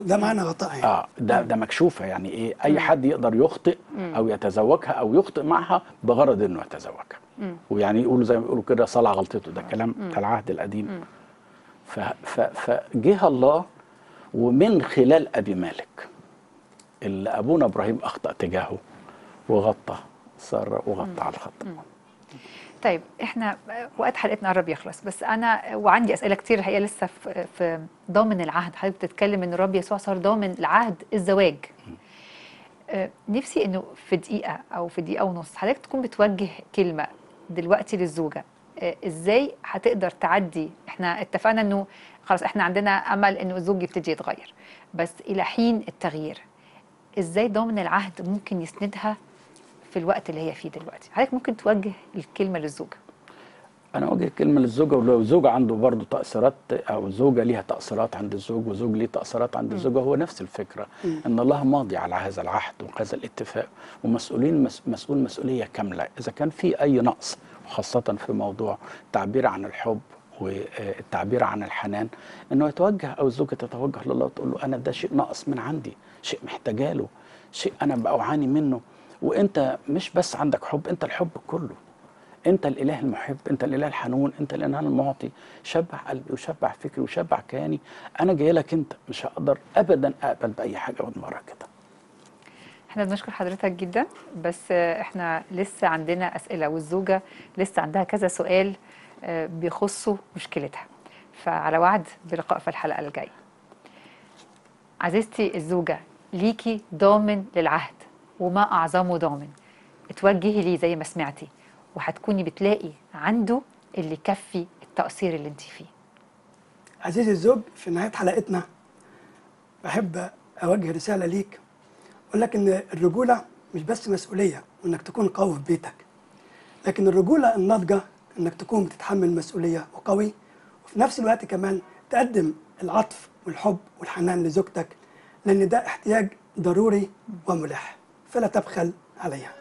ده معنى غطاء يعني اه ده ده مكشوفه يعني ايه اي حد يقدر يخطئ او يتزوجها او يخطئ معها بغرض انه يتزوجها ويعني يقولوا زي ما بيقولوا كده صلع غلطته ده كلام بتاع العهد القديم ف- ف- فجه الله ومن خلال ابي مالك اللي ابونا ابراهيم اخطا تجاهه وغطى ساره وغطى على الخط طيب احنا وقت حلقتنا قرب يخلص بس انا وعندي اسئله كتير الحقيقه لسه في, في ضامن العهد حضرتك بتتكلم ان الرب يسوع صار ضامن العهد الزواج آه، نفسي انه في دقيقه او في دقيقه ونص حضرتك تكون بتوجه كلمه دلوقتي للزوجه آه، ازاي هتقدر تعدي احنا اتفقنا انه خلاص احنا عندنا امل انه الزوج يبتدي يتغير بس الى حين التغيير ازاي ضامن العهد ممكن يسندها في الوقت اللي هي فيه دلوقتي حضرتك ممكن توجه الكلمه للزوجه انا اوجه كلمه للزوجه ولو زوج عنده برضه تاثيرات او زوجه ليها تاثيرات عند الزوج وزوج ليه تاثيرات عند الزوجه هو نفس الفكره ان الله ماضي على هذا العهد وهذا الاتفاق ومسؤولين مس مسؤول مسؤوليه كامله اذا كان في اي نقص وخاصه في موضوع التعبير عن الحب والتعبير عن الحنان انه يتوجه او الزوجه تتوجه لله وتقول له انا ده شيء ناقص من عندي شيء محتاجه له شيء انا بعاني منه وانت مش بس عندك حب انت الحب كله انت الاله المحب انت الاله الحنون انت الاله المعطي شبع قلبي وشبع فكري وشبع كياني انا جاي لك انت مش هقدر ابدا اقبل باي حاجه من ورا كده احنا بنشكر حضرتك جدا بس آه، احنا لسه عندنا اسئله والزوجه لسه عندها كذا سؤال آه، بيخصوا مشكلتها فعلى وعد بلقاء في الحلقه الجايه عزيزتي الزوجه ليكي ضامن للعهد وما اعظمه ضامن اتوجهي ليه زي ما سمعتي وهتكوني بتلاقي عنده اللي يكفي التقصير اللي انت فيه عزيزي الزوج في نهاية حلقتنا بحب أوجه رسالة ليك أقول لك إن الرجولة مش بس مسؤولية وإنك تكون قوي في بيتك لكن الرجولة الناضجة إنك تكون بتتحمل مسؤولية وقوي وفي نفس الوقت كمان تقدم العطف والحب والحنان لزوجتك لأن ده احتياج ضروري وملح فلا تبخل عليها